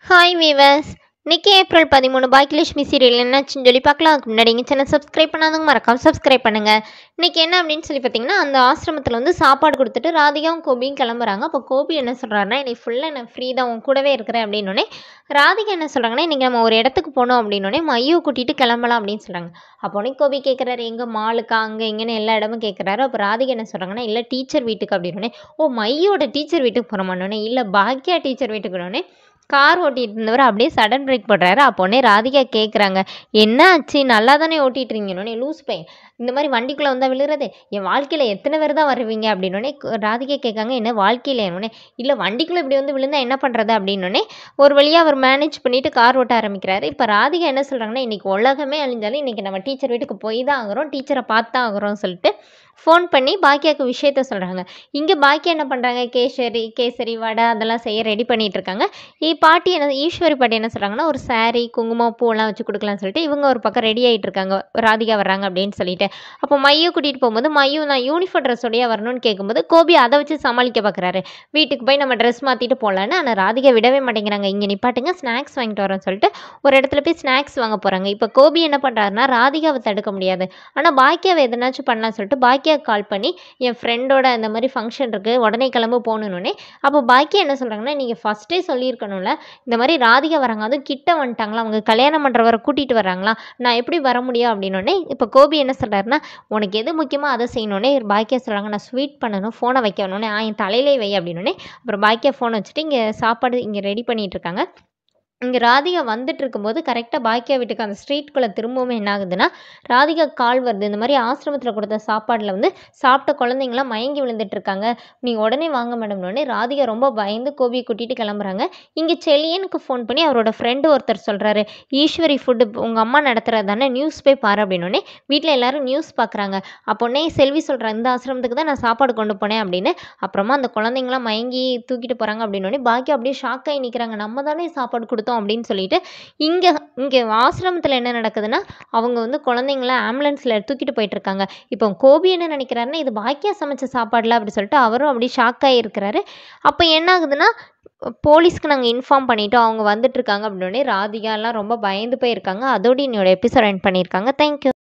hi viewers இன்னைக்கு April பதிமூணு Baakiyalakshmi serial என்னாச்சுன்னு சொல்லி பார்க்கலாம் அதுக்கு முன்னாடி எங்கள் சேனல் சப்ஸ்கிரைப் பண்ணாதவங்க மறக்காம சப்ஸ்கிரைப் பண்ணுங்கள் இன்னைக்கு என்ன அப்படின்னு சொல்லி பார்த்தீங்கன்னா அந்த ஆசிரமத்தில் வந்து சாப்பாடு கொடுத்துட்டு ராதிகாவும் கோபியும் கிளம்புறாங்க அப்போ கோபி என்ன சொல்கிறாருன்னா இன்னைக்கு ஃபுல்லாக நான் ஃப்ரீ தான் உன் கூடவே இருக்கிறேன் அப்படின்னோடனே ராதிகா என்ன சொல்கிறாங்கன்னா இன்றைக்கி நம்ம ஒரு இடத்துக்கு போகணும் அப்படின்னோடனே மையோ கூட்டிகிட்டு கிளம்பலாம் அப்படின்னு சொல்கிறாங்க அப்போ உடனே கோபி கேட்குறாரு எங்கே மாலுக்கா அங்கே இங்கேன்னு எல்லா இடமும் கேட்குறாரு அப்போ ராதிகா என்ன சொல்கிறாங்கன்னா இல்லை டீச்சர் வீட்டுக்கு அப்படின்னோடனே ஓ மையோட டீச்சர் வீட்டுக்கு போகிறோமான்னொடனே இல்லை பாக்கியா டீச்சர் வீட்டுக்கு உடனே கார் ஓட்டிட்டு இருந்தவர் அப்படியே சடன் பிரேக் போடுறாரு அப்போனே ராதிகா கேட்குறாங்க என்ன ஆச்சு நல்லா தானே ஓட்டிட்டு இருக்கீங்கன்னொடனே லூஸ் பையன் இந்த மாதிரி வண்டிக்குள்ளே வந்தால் விழுறது என் வாழ்க்கையில் எத்தனை பேர் தான் வருவீங்க அப்படின்னோடனே ராதிகா கேட்காங்க என்ன வாழ்க்கையில் என்னொன்னே இல்லை வண்டிக்குள்ளே இப்படி வந்து விழுந்தா என்ன பண்ணுறது அப்படின்னோடனே ஒரு வழியாக அவர் மேனேஜ் பண்ணிட்டு கார் ஓட்ட ஆரம்பிக்கிறாரு இப்போ ராதிகா என்ன சொல்கிறாங்கன்னா இன்றைக்கி உலகமே அழிஞ்சாலும் இன்றைக்கி நம்ம டீச்சர் வீட்டுக்கு போய் தான் ஆகுறோம் டீச்சரை பார்த்து தான் ஆகுறோம்னு சொல்லிட்டு ஃபோன் பண்ணி பாக்கியாவுக்கு விஷயத்த சொல்கிறாங்க இங்கே பாக்கியா என்ன பண்ணுறாங்க கேசரி கேசரி வடை அதெல்லாம் செய்ய ரெடி பண்ணிட்டு இருக்காங்க ஈ பாட்டி என்ன ஈஸ்வரி பாட்டி என்ன சொல்கிறாங்கன்னா ஒரு saree குங்குமம் பூவெல்லாம் வச்சு கொடுக்கலாம்னு சொல்லிட்டு இவங்க ஒரு பக்கம் ரெடி ஆகிட்டு இருக்காங்க ராதிகா வர்றாங்க அப்படின்னு சொல்லிட்டு அப்போ மையு கூட்டிகிட்டு போகும்போது மையு நான் யூனிஃபார்ம் ட்ரெஸ்ஸோடய வரணும்னு கேட்கும்போது கோபி அதை வச்சு சமாளிக்க பார்க்குறாரு வீட்டுக்கு போய் நம்ம ட்ரெஸ் மாற்றிட்டு போகலான்னு ஆனால் ராதிகா விடவே மாட்டேங்கிறாங்க இங்கே நிப்பாட்டுங்க ஸ்நாக்ஸ் வாங்கிட்டு வரோம்னு சொல்லிட்டு ஒரு இடத்துல போய் ஸ்நாக்ஸ் வாங்க போகிறாங்க இப்போ கோபி என்ன பண்ணுறாருன்னா ராதிகாவை தடுக்க முடியாது ஆனால் பாக்கியாவை எதனாச்சும் பண்ணலாம் சொல்லிட்டு பாக்கியா கால் பண்ணி என் ஃப்ரெண்டோட இந்த மாதிரி ஃபங்க்ஷன் இருக்குது உடனே கிளம்பு போகணுன்னே அப்போ பாக்கியா என்ன சொல்கிறாங்கன்னா நீங்கள் ஃபஸ்ட்டே சொல்லியிருக்கணும்ல இந்த மாதிரி ராதிகா வராங்க அதுவும் கிட்ட வந்துட்டாங்களா அவங்க கல்யாணம் பண்ணுறவரை கூட்டிகிட்டு வராங்களா நான் எப்படி வர முடியும் அப்படின்னோடனே இப்போ கோபி என்ன சொல்கிறாருன்னா உனக்கு எது முக்கியமோ அதை செய்யணுன்னே பாக்கியா சொல்கிறாங்க நான் ஸ்வீட் பண்ணணும் ஃபோனை வைக்கணுன்னே ஆ என் தலையிலே வை அப்படின்னோடனே அப்புறம் பாக்கியா ஃபோனை வச்சுட்டு இங்கே சாப்பாடு இங்கே ரெடி பண்ணிகிட்டு இருக்காங்க இங்கே ராதிகா வந்துட்டு இருக்கும்போது கரெக்டாக பாக்கியா வீட்டுக்கு அந்த ஸ்ட்ரீட்குள்ளே திரும்பவும் என்ன ஆகுதுன்னா ராதிகா கால் வருது இந்த மாதிரி ஆசிரமத்தில் கொடுத்த சாப்பாடில் வந்து சாப்பிட்ட குழந்தைங்களாம் மயங்கி விழுந்துட்டு இருக்காங்க நீங்கள் உடனே வாங்க மேடம்னு ராதிகா ரொம்ப பயந்து கோபியை கூட்டிகிட்டு கிளம்புறாங்க இங்கே செலியனுக்கு ஃபோன் பண்ணி அவரோட ஃப்ரெண்டு ஒருத்தர் சொல்கிறாரு ஈஸ்வரி ஃபுட்டு உங்கள் அம்மா நடத்துகிறது தானே நியூஸ் போய் பாரு அப்படின்னோடனே வீட்டில் எல்லாரும் நியூஸ் பார்க்குறாங்க அப்போனே செல்வி சொல்கிறேன் இந்த ஆசிரமத்துக்கு தான் நான் சாப்பாடு கொண்டு போனேன் அப்படின்னு அப்புறமா அந்த குழந்தைங்களாம் மயங்கி தூக்கிட்டு போகிறாங்க அப்படின்னோடனே பாக்கி அப்படியே ஷாக் ஆகி நிற்கிறாங்க நம்ம தானே சாப்பாடு கொடுத்தோம் அப்படின்னு சொல்லிட்டு இங்கே இங்கே ஆசிரமத்தில் என்ன நடக்குதுன்னா அவங்க வந்து குழந்தைங்கள ஆம்புலன்ஸில் தூக்கிட்டு போயிட்டு இருக்காங்க இப்போ கோபி என்ன நினைக்கிறாருன்னா இது பாக்கியா சமைச்ச சாப்பாடுல அப்படி சொல்லிட்டு அவரும் அப்படியே ஷாக் ஆகியிருக்கிறாரு அப்போ என்ன ஆகுதுன்னா போலீஸ்க்கு நாங்கள் இன்ஃபார்ம் பண்ணிட்டோம் அவங்க வந்துட்டு இருக்காங்க அப்படின்னே ராதிகாலாம் ரொம்ப பயந்து போயிருக்காங்க அதோடு என்னோட எபிசோட் எண்ட் பண்ணியிருக்காங்க தேங்க்யூ